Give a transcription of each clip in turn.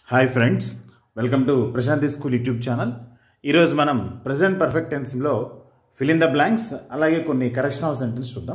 hi friends welcome to Prashanthi school YouTube channel ఈరోజు మనం present perfect టెన్స్లో ఫిల్ ఇన్ ద బ్లాంక్స్ అలాగే కొన్ని కరెక్షన్ ఆఫ్ సెంటెన్స్ చూద్దాం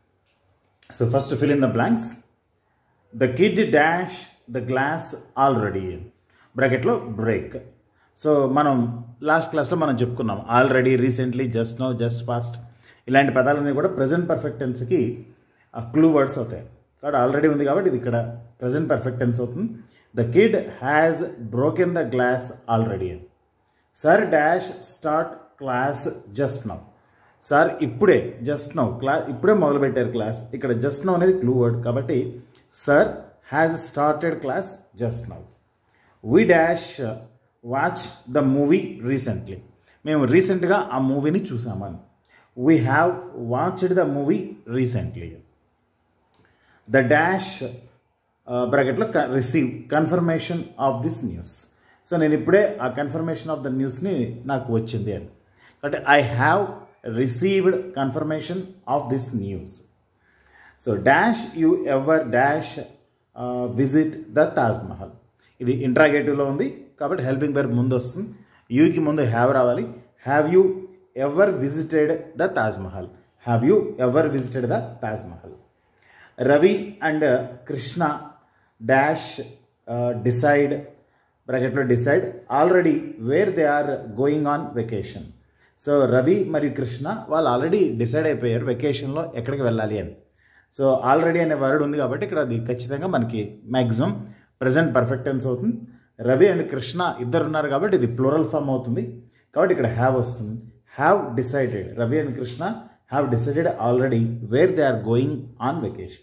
so first fill in the blanks the kid dash the glass already బ్రాకెట్లో break so మనం last క్లాస్లో మనం చెప్పుకున్నాం already recently just now just past ఇలాంటి పదాలన్నీ కూడా ప్రజెంట్ పర్ఫెక్ట్ టెన్స్కి క్లూ వర్డ్స్ అవుతాయి కాబట్టి ఆల్రెడీ ఉంది కాబట్టి ఇది ఇక్కడ ప్రజెంట్ పర్ఫెక్ట్ టెన్స్ అవుతుంది the kid has broken the glass already sir dash start class just now sir ఇప్పుడే జస్ట్ నౌ క్లా ఇప్పుడే మొదలుపెట్టారు క్లాస్ ఇక్కడ జస్ట్ నౌ అనేది క్లూ వర్డ్ కాబట్టి sir has started class just now we dash watch the movie recently మేము రీసెంట్గా ఆ మూవీని చూసామని we have watched the movie recently the dash బ్రాకెట్లో receive confirmation of this news so నేను ఇప్పుడే ఆ కన్ఫర్మేషన్ ఆఫ్ ద న్యూస్ని నాకు వచ్చింది అని కాబట్టి I have received confirmation of this news so dash you ever dash visit the Taj Mahal ఇది ఇంట్రాగేటివ్లో ఉంది కాబట్టి హెల్పింగ్ వెర్బ్ ముందు వస్తుంది యూకి ముందు హ్యావ్ రావాలి have you ever visited the Taj Mahal have you ever visited the Taj Mahal Ravi and Krishna dash decide బ్రాకెట్లో decide already where they are going on vacation so Ravi మరియు కృష్ణ వాళ్ళు ఆల్రెడీ డిసైడ్ అయిపోయారు వెకేషన్లో ఎక్కడికి వెళ్ళాలి అని సో ఆల్రెడీ అనే వర్డ్ ఉంది కాబట్టి ఇక్కడ అది ఖచ్చితంగా మనకి మ్యాక్సిమం ప్రజెంట్ పర్ఫెక్ట్ టెన్స్ అవుతుంది రవి అండ్ కృష్ణ ఇద్దరు ఉన్నారు కాబట్టి ఇది ఫ్లోరల్ ఫామ్ అవుతుంది కాబట్టి ఇక్కడ హ్యావ్ వస్తుంది have decided Ravi and Krishna have decided already where they are going on vacation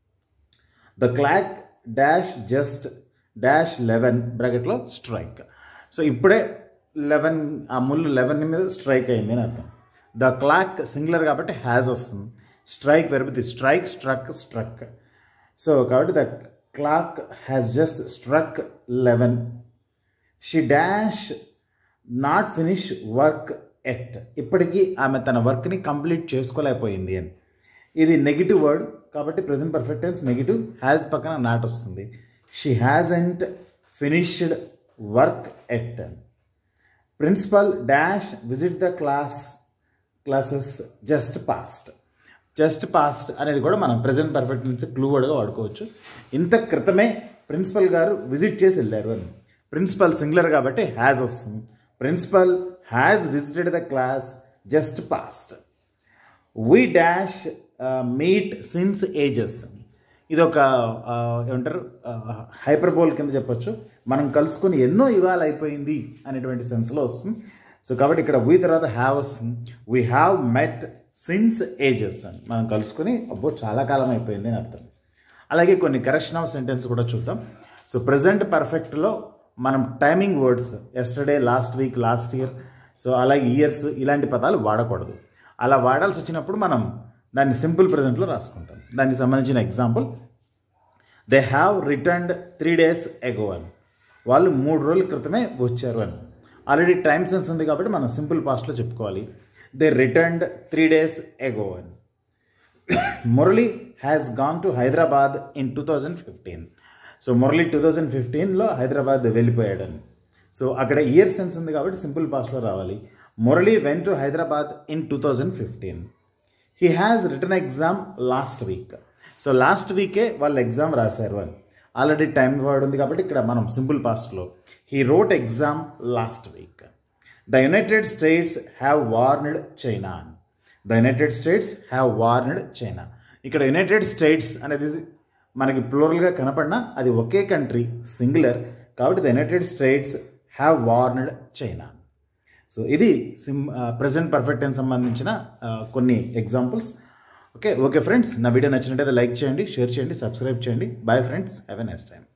the clock dash just dash eleven బ్రాకెట్లో స్ట్రైక్ సో ఇప్పుడే లెవెన్ ఆ ముళ్ళు లెవెన్ మీద స్ట్రైక్ అయింది అని అర్థం ద క్లాక్ సింగులర్ కాబట్టి హ్యాజ్ వస్తుంది స్ట్రైక్ వెరబుద్ది స్ట్రైక్ స్ట్రక్ స్ట్రక్ సో కాబట్టి the clock has just struck eleven she dash not finish work yet ఇప్పటికీ ఆమె తన వర్క్ని కంప్లీట్ చేసుకోలేకపోయింది అని ఇది నెగిటివ్ వర్డ్ కాబట్టి present perfect tense negative has పక్కన నాట్ వస్తుంది she hasn't finished work yet principal dash visit the class classes just past just past అనేది కూడా మనం ప్రజెంట్ పర్ఫెక్ట్ నుంచి క్లూ వర్డ్గా వాడుకోవచ్చు ఇంత క్రితమే ప్రిన్సిపల్ గారు విజిట్ చేసి వెళ్ళారు అని ప్రిన్సిపల్ సింగులర్ కాబట్టి హ్యాజ్ వస్తుంది principal has visited the class just past we dash meet since ages ఇది ఒక ఏమంటారు హైపర్బోల్ కింద చెప్పొచ్చు మనం కలుసుకొని ఎన్నో యుగాలు అయిపోయింది అనేటువంటి సెన్స్లో వస్తుంది సో కాబట్టి ఇక్కడ వీ తర్వాత హ్యావ్ వస్తుంది we have met since ages అని మనం కలుసుకొని అబ్బో చాలా కాలం అయిపోయింది అని అర్థం అలాగే కొన్ని కరెక్షన్ ఆఫ్ సెంటెన్స్ కూడా చూద్దాం సో ప్రజెంట్ పర్ఫెక్ట్లో మనం timing words yesterday last week last year so అలాగే ఇయర్స్ ఇలాంటి పదాలు వాడకూడదు అలా వాడాల్సి వచ్చినప్పుడు మనం దాన్ని సింపుల్ ప్రజెంట్లో రాసుకుంటాం దానికి సంబంధించిన example they have returned three days ago అని వాళ్ళు మూడు రోజుల క్రితమే వచ్చారు అని ఆల్రెడీ టైం సెన్స్ ఉంది కాబట్టి మనం సింపుల్ పాస్ట్లో చెప్పుకోవాలి they returned three days ago అని Murali has gone to Hyderabad in two thousand fifteen so Murali two thousand ఫిఫ్టీన్లో హైదరాబాద్ వెళ్ళిపోయాడని సో అక్కడ ఇయర్ సెన్స్ ఉంది కాబట్టి సింపుల్ పాస్ట్లో రావాలి Murali went to Hyderabad in two thousand fifteen he has return exam last week so last వీకే వాళ్ళు ఎగ్జామ్ రాశారు అని ఆల్రెడీ టైం వర్డ్ ఉంది కాబట్టి ఇక్కడ మనం సింపుల్ పాస్ట్లో he wrote exam last week the United States have warned China the United States have warned China ఇక్కడ యునైటెడ్ స్టేట్స్ అనేది మనకి ప్లూరల్గా కనపడినా అది ఒకే కంట్రీ సింగులర్ కాబట్టి the United States have warned China so ఇది సిమ్ ప్రజెంట్ పర్ఫెక్ట్ టెన్స్ సంబంధించిన కొన్ని ఎగ్జాంపుల్స్ ఓకే ఓకే ఫ్రెండ్స్ నా వీడియో నచ్చినట్టయితే లైక్ చేయండి షేర్ చేయండి సబ్స్క్రైబ్ చేయండి bye friends have a next time